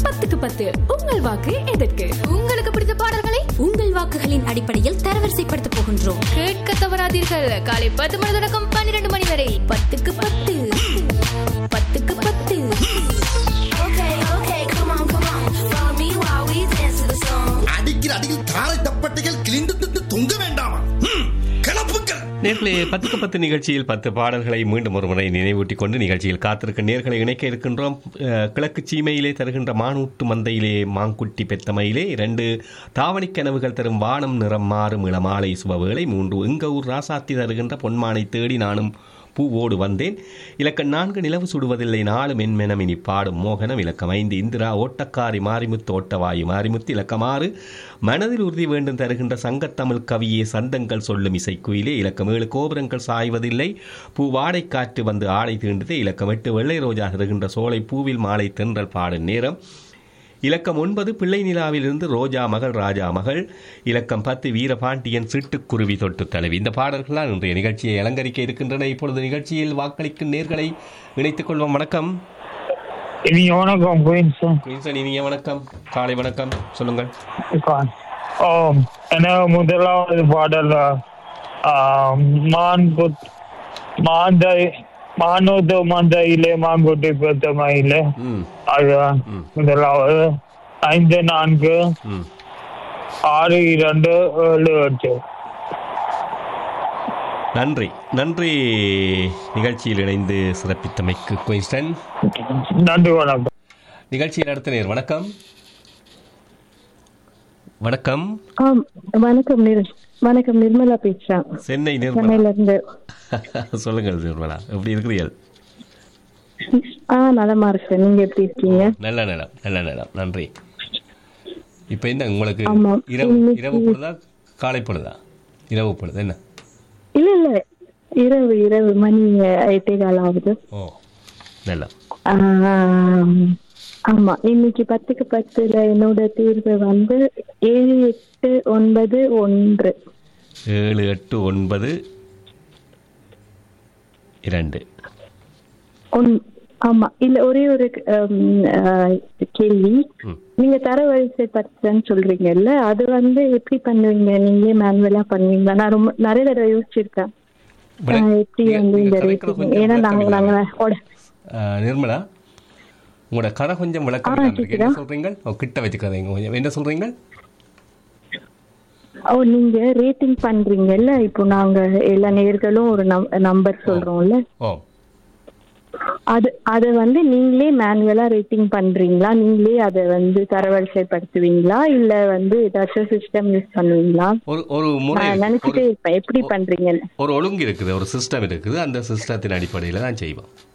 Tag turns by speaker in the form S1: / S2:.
S1: பத்துக்கு பத்து உங்கள் வாக்கு எதற்கு
S2: உங்களுக்கு பிடித்த பாடல்களை உங்கள் வாக்குகளின் அடிப்படையில் தரவரிசைப்படுத்த போகின்றோம்
S1: கேட்க தவறாதீர்கள் காலை பத்து மணி தொடக்கம் பன்னிரண்டு மணி வரை பத்துக்கு பத்து பத்துக்கு பத்து
S3: அடிக்கிற அடியில் தாரை தப்பட்டைகள் கிழிந்து திட்டு தொங்க வேண்டாமா ம், கிளப்புக்கள்
S4: நேர்களே பத்துக்கு பத்து நிகழ்ச்சியில் பத்து பாடல்களை மீண்டும் ஒருமுறை நினைவூட்டிக் கொண்டு நிகழ்ச்சியில் காத்திருக்க நேர்களை இணைக்க இருக்கின்றோம் அஹ், கிழக்கு சீமையிலே தருகின்ற மானூட்டு மந்தையிலே மாங்குட்டி பெத்தமையிலே இரண்டு தாவணி கனவுகள் தரும் வானம் நிறம் மாறும் இளமாலை சுபவேளை மூன்று எங்க ஊர் ராசாத்தி தருகின்ற பொன்மானை தேடி நானும் பூவோடு வந்தேன் இலக்கம் நான்கு நிலவு சுடுவதில்லை நாளும் என்மெனம் இனி பாடும் மோகனம் இலக்கம் ஐந்து இந்திரா ஓட்டக்காரி மாரிமுத்து ஓட்டவாயு மாரிமுத்து இலக்கம் ஆறு மனதில் உறுதி வேண்டும் தருகின்ற சங்கத்தமிழ் கவியே சந்தங்கள் சொல்லும் இசைக்குயிலே இலக்கம் ஏழு கோபுரங்கள் சாய்வதில்லை பூவாடை காற்று வந்து ஆடை தீண்டுதே இலக்கம் எட்டு வெள்ளை ரோஜா தருகின்ற சோலை பூவில் மாலை தென்றல் பாடும் நேரம் இலக்கம் ஒன்பது பிள்ளை நிலாவிலிருந்து ரோஜா மகள் ராஜா மகள் இலக்கம் பத்து வீரபாண்டியன் சிட்டுக்குருவி தொட்டு தலைவி இந்த பாடல்களால் இன்றைய நிகழ்ச்சியை அலங்கரிக்க இருக்கின்றன இப்பொழுது நிகழ்ச்சியில் வாக்களிக்கும் நேர்களை இணைத்துக் கொள்வோம் வணக்கம்
S5: இனி வணக்கம் குயின்ஸ்
S4: குயின்சன் இனிய வணக்கம் காலை வணக்கம் சொல்லுங்கள்
S5: ஓ என முதலாவது பாடல் ஆஹ், மான் குத் மாந்தை மானோத மந்தையிலே மாங்குட்டி பெத்த மயிலே
S4: ம்
S5: அது
S4: ம்.
S5: முதலாவது ஐந்து நான்கு
S4: ம்
S5: ஆறு இரண்டு ஏழு எட்டு
S4: நன்றி நன்றி நிகழ்ச்சியில் இணைந்து சிறப்பித்தமைக்கு குயின்ஸ்டன்
S5: நன்றி வணக்கம்
S4: நிகழ்ச்சியில் அடுத்த நேர் வணக்கம் வணக்கம்
S6: ஆம் வணக்கம் நிர் வணக்கம் நிர்மலா பேசுறேன்
S4: சென்னை நிர்மலா
S6: சென்னையில இருந்து
S4: சொல்லுங்கள் நிர்மலா எப்படி இருக்கிறீர்கள்
S6: ஆ நலமா இருக்கேன் நீங்க எப்படி இருக்கீங்க
S4: நல்ல நேரம் நல்ல நேரம் நன்றி இப்போ என்ன உங்களுக்கு
S6: ஆமா.
S4: இரவு
S6: இன்னைக்கு-
S4: இரவு பொழுதா காலை பொழுதா இரவு பொழுது என்ன
S6: இல்ல இல்ல இரவு இரவு மணி எட்டே கால் ஆகுது
S4: ஓ நல்ல
S6: ஆம், ஆமா இன்னைக்கு பத்துக்கு பத்துல என்னோட தீர்வு வந்து ஏழு எட்டு ஒன்பது ஒன்று
S4: ஏழு எட்டு ஒன்பது இரண்டு
S6: ஒன் ஆமா இல்ல ஒரே ஒரு ஹம், ஆ, கேள்வி
S4: ம்.
S6: நீங்க தரவரிசை பத்துன்னு சொல்றீங்கல்ல அது வந்து எப்படி பண்ணுவீங்க நீங்க மேனுவலா பண்ணுவீங்களா நான் ரொம்ப நிறைய தடவை யோசிச்சிருக்கேன்
S4: விள-
S6: ஆ, எப்படி
S4: நீங்க-
S6: வந்து
S4: நீங்க
S6: இந்த
S4: கதைக்கிறது
S6: rating?
S4: கொஞ்சம்
S6: ஏன்னா
S4: விளக்கம்
S6: நாங்க
S4: இல்லாம.
S6: நாங்க உட-
S4: ஆ, நிர்மலா உங்களோட கதை கொஞ்சம் விளக்கம்
S6: ஆ,
S4: இல்லாம இருக்கு. என்ன
S6: கேக்குதா?
S4: சொல்றீங்க ஓ கிட்ட வச்சுக்காதீங்க கொஞ்சம் என்ன சொல்றீங்க
S6: ஓ நீங்க ரேட்டிங் பண்றீங்கல்ல இப்போ நாங்க எல்லா நேர்களும் ஒரு நம்பர் சொல்றோம்ல
S4: ஓ
S6: அது அதை வந்து நீங்களே மேனுவலா ரேட்டிங் பண்றீங்களா நீங்களே அதை வந்து தரவரிசைப்படுத்துவீங்களா இல்ல வந்து ஏதாச்சும் சிஸ்டம் யூஸ் பண்ணுவீங்களா
S4: ஒரு ஒரு முறை
S6: நான்
S4: இருக்கு.
S6: நினைச்சிட்டே
S4: ஒரு-
S6: இருப்பேன் எப்படி பண்றீங்கன்னு
S4: ஒரு ஒழுங்கு இருக்குது ஒரு சிஸ்டம் இருக்குது அந்த சிஸ்டத்தின் அடிப்படையில் தான் செய்வோம்